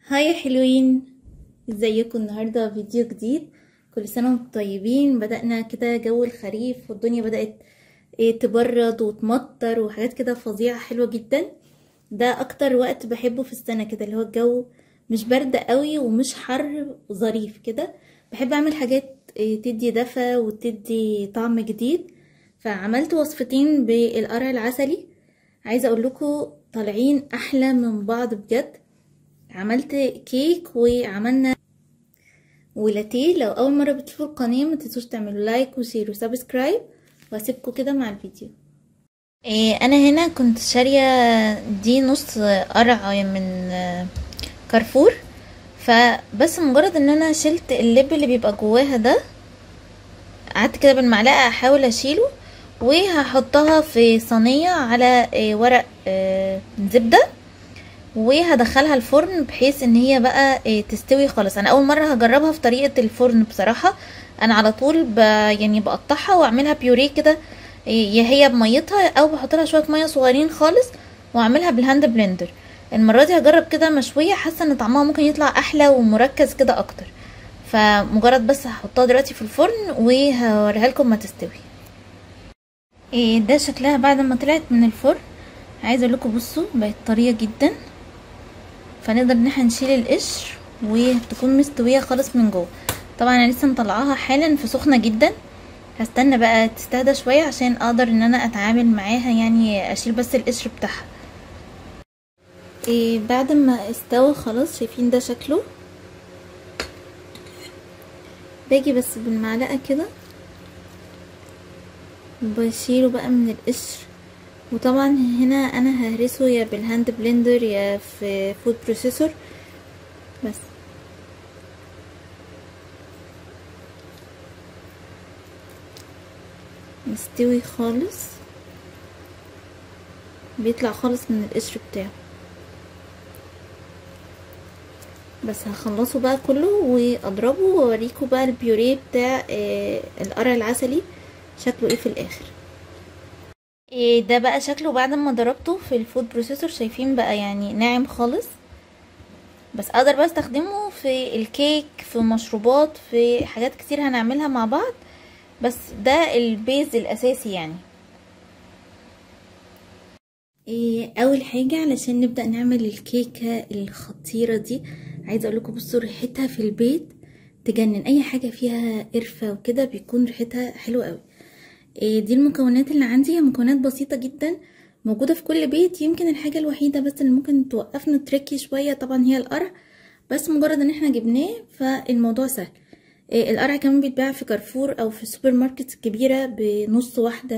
هاي يا حلوين ازيكم النهارده فيديو جديد كل سنه وانتم طيبين بدأنا كده جو الخريف والدنيا بدأت إيه تبرد وتمطر وحاجات كده فظيعه حلوه جدا ده اكتر وقت بحبه في السنه كده اللي هو الجو مش برد قوي ومش حر وظريف كده بحب اعمل حاجات إيه تدي دفى وتدي طعم جديد فعملت وصفتين بالقرع العسلي عايزه اقول لكم طالعين احلى من بعض بجد عملت كيك وعملنا ولاتيه لو اول مره بتشوفوا القناه ما تنسوش تعملوا لايك وشير وسبسكرايب واسيبكم كده مع الفيديو إيه انا هنا كنت شاريه دي نص قرع من كارفور فبس مجرد ان انا شلت اللب اللي بيبقى جواها ده قعدت كده بالمعلقه احاول اشيله وهحطها في صينيه على ورق زبده وهدخلها الفرن بحيث ان هي بقى تستوي خالص انا اول مره هجربها في طريقه الفرن بصراحه انا على طول ب... يعني بقطعها واعملها بيوريه كده يا هي بميتها او بحط لها شويه ميه صغيرين خالص واعملها بالهاند بلندر المره دي هجرب كده مشويه حاسه ان طعمها ممكن يطلع احلى ومركز كده اكتر فمجرد بس هحطها دلوقتي في الفرن وهوريها لكم ما تستوي إيه ده شكلها بعد ما طلعت من الفرن عايزه اقول لكم بصوا بقت طريه جدا فنقدر ان احنا نشيل القشر وتكون مستويه خالص من جوه طبعا انا لسه مطلعاها حالا في سخنه جدا هستنى بقى تستهدى شويه عشان اقدر ان انا اتعامل معاها يعني اشيل بس القشر بتاعها إيه بعد ما استوى خلاص شايفين ده شكله باجي بس بالمعلقه كده بشيله بقى من القشر وطبعا هنا انا ههرسه يا بالهاند بلندر يا في فود بروسيسور بس مستوي خالص بيطلع خالص من القشر بتاعه بس هخلصه بقى كله واضربه واوريكم بقى البيوريه بتاع آه القرع العسلي شكله ايه في الاخر إيه ده بقى شكله بعد ما ضربته في الفود بروسيسور شايفين بقى يعني ناعم خالص بس اقدر بقى استخدمه في الكيك في مشروبات في حاجات كتير هنعملها مع بعض بس ده البيز الاساسي يعني إيه اول حاجة علشان نبدأ نعمل الكيكة الخطيرة دي عايزة اقول لكم بصوا ريحتها في البيت تجنن اي حاجة فيها قرفة وكده بيكون ريحتها حلوة قوي دي المكونات اللي عندي هي مكونات بسيطة جدا موجودة في كل بيت يمكن الحاجة الوحيدة بس اللي ممكن توقفنا تريكي شوية طبعا هي القرع بس مجرد ان احنا جبناه فالموضوع سهل القرع كمان بيتباع في كارفور او في السوبر ماركت الكبيرة بنص واحدة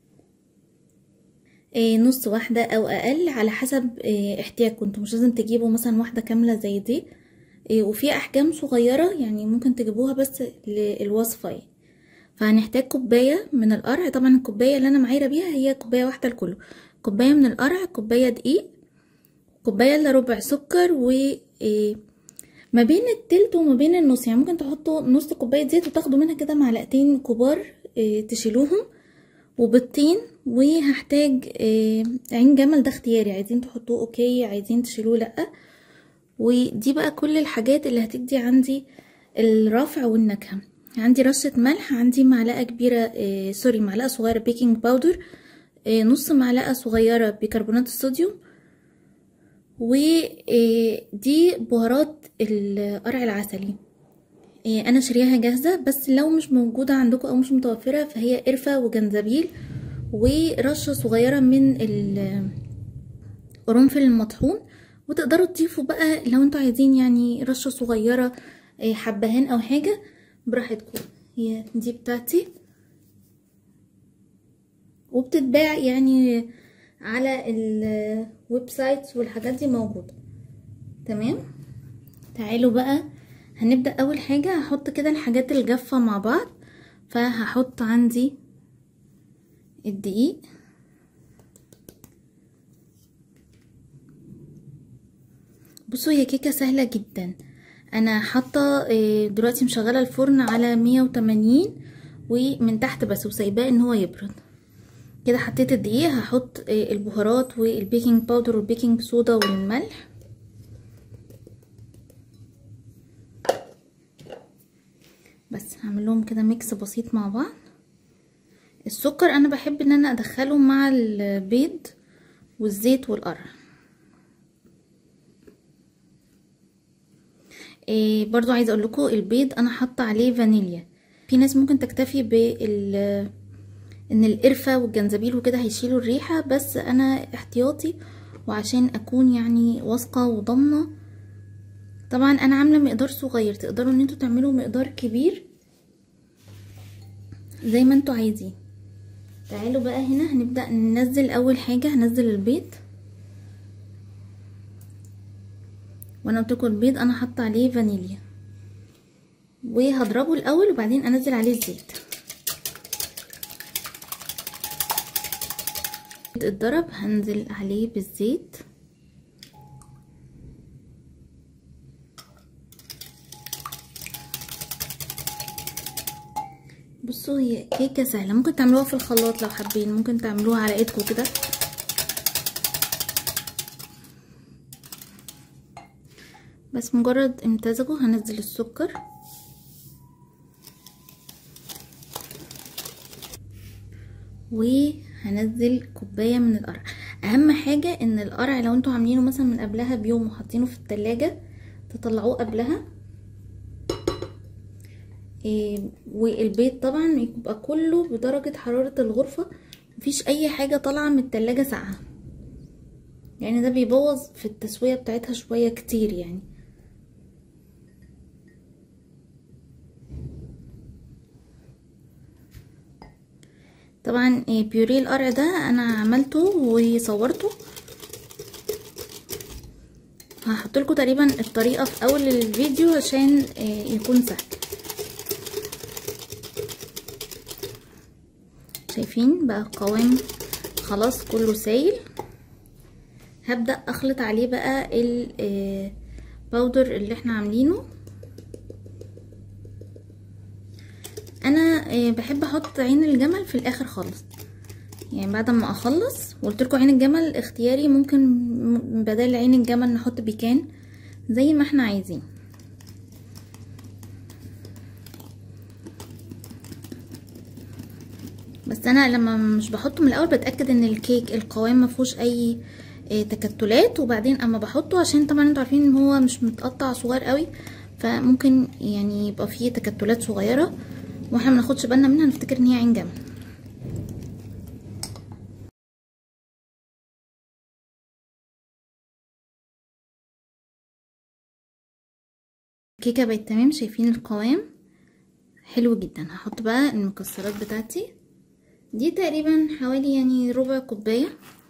نص واحدة او اقل على حسب احتياجكم انتوا مش لازم تجيبوا مثلا واحدة كاملة زي دي وفي احجام صغيرة يعني ممكن تجيبوها بس للوصفة يعني فهنحتاج كوباية من القرع طبعا الكوباية اللي انا معايرة بيها هي كوباية واحدة لكله كوباية من القرع كوباية دقيق كوباية الا ربع سكر و ما بين التلت وما بين النص يعني ممكن تحطوا نص كوباية زيت وتاخدوا منها كده معلقتين كبار تشيلوهم وبالطين وهحتاج عين جمل ده اختياري عايزين تحطوه اوكي عايزين تشيلوه لا ودي بقى كل الحاجات اللي هتدي عندي الرفع والنكهه عندي رشة ملح عندي معلقة كبيرة آه سوري معلقة صغيرة بيكنج باودر آه نص معلقة صغيرة بيكربونات الصوديوم ودي بهارات القرع العسلي آه انا شارياها جاهزة بس لو مش موجودة عندكم او مش متوفرة فهي قرفة وجنزبيل ورشة صغيرة من القرنفل المطحون وتقدروا تضيفوا بقى لو انتوا عايزين يعني رشة صغيرة حبهان او حاجة براحتكم هي دي بتاعتي وبتتباع يعني على الويب سايتس والحاجات دي موجودة تمام تعالوا بقى هنبدأ اول حاجة هحط كده الحاجات الجافة مع بعض فهحط عندي الدقيق بصوا هي كيكة سهلة جدا انا حاطه دلوقتي مشغله الفرن على 180 ومن تحت بس وسايباه ان هو يبرد كده حطيت الدقيق هحط البهارات والبيكنج باودر والبيكنج صودا والملح بس هعمل لهم كده ميكس بسيط مع بعض السكر انا بحب ان انا ادخله مع البيض والزيت والقرع إيه برضو عايزه اقول لكم البيض انا حاطه عليه فانيليا في ناس ممكن تكتفي بال ان القرفه والجنزبيل وكده هيشيلوا الريحه بس انا احتياطي وعشان اكون يعني واثقه وضامنه طبعا انا عامله مقدار صغير تقدروا ان انتوا تعملوا مقدار كبير زي ما انتوا عايزين تعالوا بقى هنا هنبدا ننزل اول حاجه هنزل البيض وانا قلت لكم البيض انا حاطه عليه فانيليا وهضربه الاول وبعدين انزل عليه الزيت اتضرب هنزل عليه بالزيت بصوا هي كيكه سهله ممكن تعملوها في الخلاط لو حابين ممكن تعملوها على ايدكم كده بس مجرد امتزجوا هنزل السكر وهنزل كوبايه من القرع اهم حاجه ان القرع لو انتوا عاملينه مثلا من قبلها بيوم وحاطينه في التلاجة تطلعوه قبلها إيه والبيت طبعا يبقى كله بدرجة حرارة الغرفة مفيش اي حاجة طالعة من التلاجة ساقعة يعني ده بيبوظ في التسوية بتاعتها شوية كتير يعني طبعا إيه بيوريه القرع ده انا عملته وصورته هحط لكم تقريبا الطريقة في اول الفيديو عشان إيه يكون سهل شايفين بقى القوام خلاص كله سايل هبدأ اخلط عليه بقى الباودر اللي احنا عاملينه انا بحب احط عين الجمل في الاخر خالص يعني بعد ما اخلص وقلت لكم عين الجمل اختياري ممكن بدل عين الجمل نحط بيكان زي ما احنا عايزين بس انا لما مش بحطه من الاول بتاكد ان الكيك القوام ما فيهوش اي تكتلات وبعدين اما بحطه عشان طبعا انتوا عارفين ان هو مش متقطع صغير قوي فممكن يعني يبقى فيه تكتلات صغيره واحنا مناخدش بالنا منها نفتكر ان هي عين جمل الكيكه بقت تمام شايفين القوام حلو جدا هحط بقى المكسرات بتاعتي دي تقريبا حوالي يعني ربع كوبايه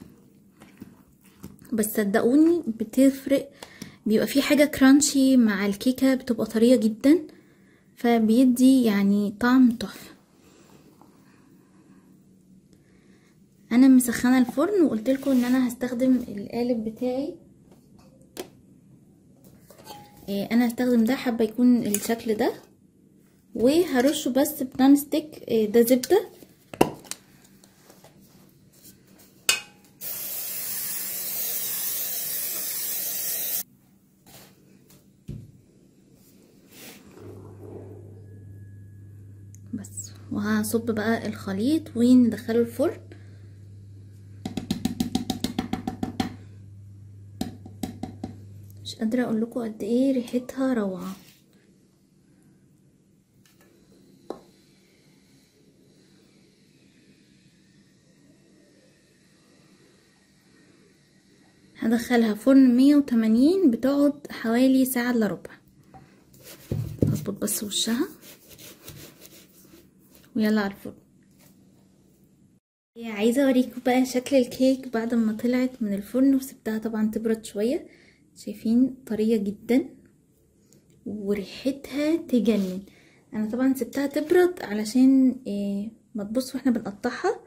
بس صدقوني بتفرق بيبقى في حاجه كرانشي مع الكيكه بتبقى طريه جدا فبيدي يعني طعم تحفه انا مسخنه الفرن وقلت لكم ان انا هستخدم القالب بتاعي إيه انا هستخدم ده حابه يكون الشكل ده وهرشه بس بنان ستيك إيه ده زبده بس وهصب بقى الخليط وندخله الفرن مش قادره اقول لكم قد ايه ريحتها روعه هدخلها فرن مية وتمانين بتقعد حوالي ساعة الا ربع هظبط بس وشها ويلا على الفرن عايزه اوريكم بقى شكل الكيك بعد ما طلعت من الفرن وسبتها طبعا تبرد شويه شايفين طريه جدا وريحتها تجنن انا طبعا سبتها تبرد علشان إيه ما تبص واحنا بنقطعها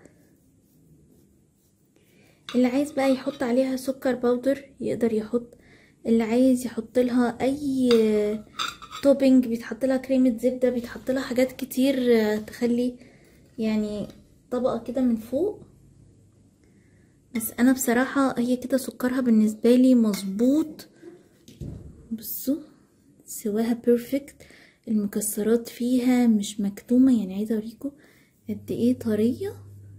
اللي عايز بقى يحط عليها سكر باودر يقدر يحط اللي عايز يحط لها اي توبينج بيتحط لها كريمه زبده بيتحط لها حاجات كتير تخلي يعني طبقه كده من فوق بس انا بصراحه هي كده سكرها بالنسبه لي مظبوط بصوا سواها بيرفكت المكسرات فيها مش مكتومة يعني عايزة اوريكم قد ايه طرية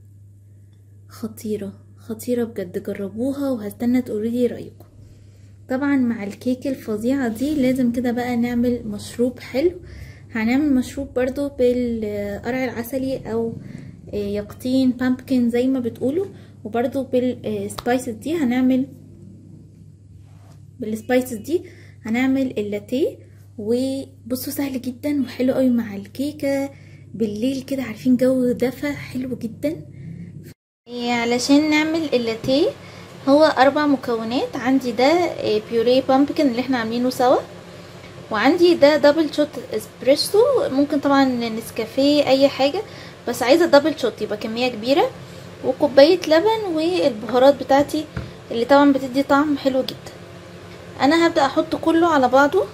خطيرة خطيرة بجد جربوها وهستنى تقولولي رأيكم طبعا مع الكيك الفظيعة دي لازم كده بقى نعمل مشروب حلو هنعمل مشروب برضو بالقرع العسلي او يقطين بامبكن زي ما بتقولوا وبرضو بالسبايسز دي هنعمل بالسبايسز دي هنعمل اللاتيه وبصوا سهل جدا وحلو قوي مع الكيكة بالليل كده عارفين جو دفى حلو جدا علشان نعمل اللاتيه هو اربع مكونات عندي ده بيوري بامبكن اللي احنا عاملينه سوا وعندي ده دبل شوت اسبريسو ممكن طبعا نسكافيه اي حاجه بس عايزه دبل شوت يبقى كميه كبيره وكوبايه لبن والبهارات بتاعتي اللي طبعا بتدي طعم حلو جدا انا هبدا احط كله على بعضه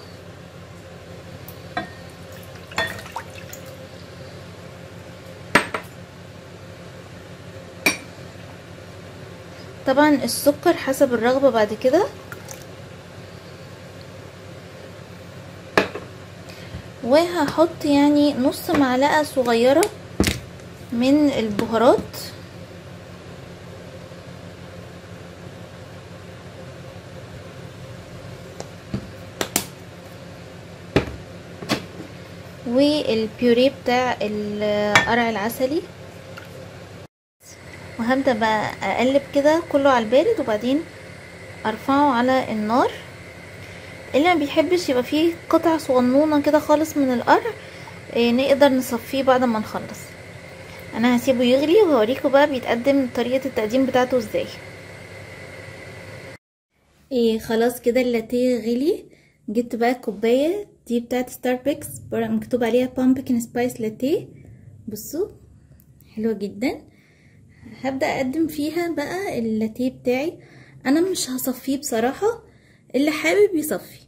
طبعا السكر حسب الرغبه بعد كده وهحط يعني نص معلقه صغيره من البهارات والبيوريه بتاع القرع العسلي وهبدا بقى اقلب كده كله على البارد وبعدين ارفعه على النار اللي ما بيحبش يبقى فيه قطع صغنونه كده خالص من القرع إيه نقدر نصفيه بعد ما نخلص انا هسيبه يغلي وهوريكم بقى بيتقدم طريقه التقديم بتاعته ازاي ايه خلاص كده اللاتيه غلي جبت بقى الكوبايه دي بتاعت ستاربكس مكتوب عليها بامبكن سبايس لاتيه بصوا حلوه جدا هبدا اقدم فيها بقى اللاتيه بتاعي انا مش هصفيه بصراحه اللي حابب يصفي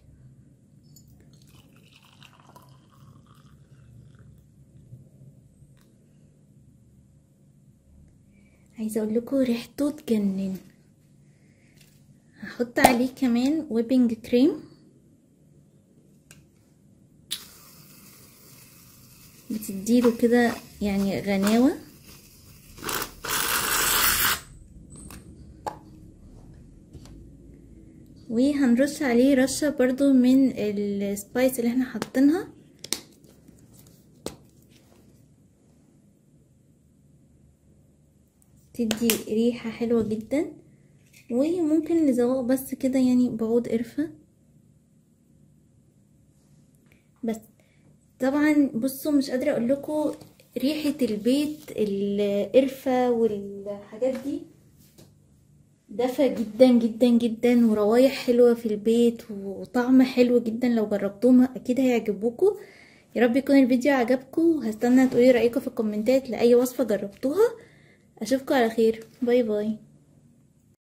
عايزه اقول لكم ريحته تجنن هحط عليه كمان ويبنج كريم بتديله كده يعني غناوه وهنرش عليه رشة برضو من السبايس اللي احنا حاطينها تدي ريحة حلوة جدا وممكن نزوق بس كده يعني بعود قرفة بس طبعا بصوا مش قادرة اقول لكم ريحة البيت القرفة والحاجات دي دفى جدا جدا جدا وروايح حلوة في البيت وطعم حلو جدا لو جربتوهم اكيد هيعجبوكم يا رب يكون الفيديو عجبكم هستنى تقولي رأيكم في الكومنتات لأي وصفة جربتوها اشوفكم على خير باي باي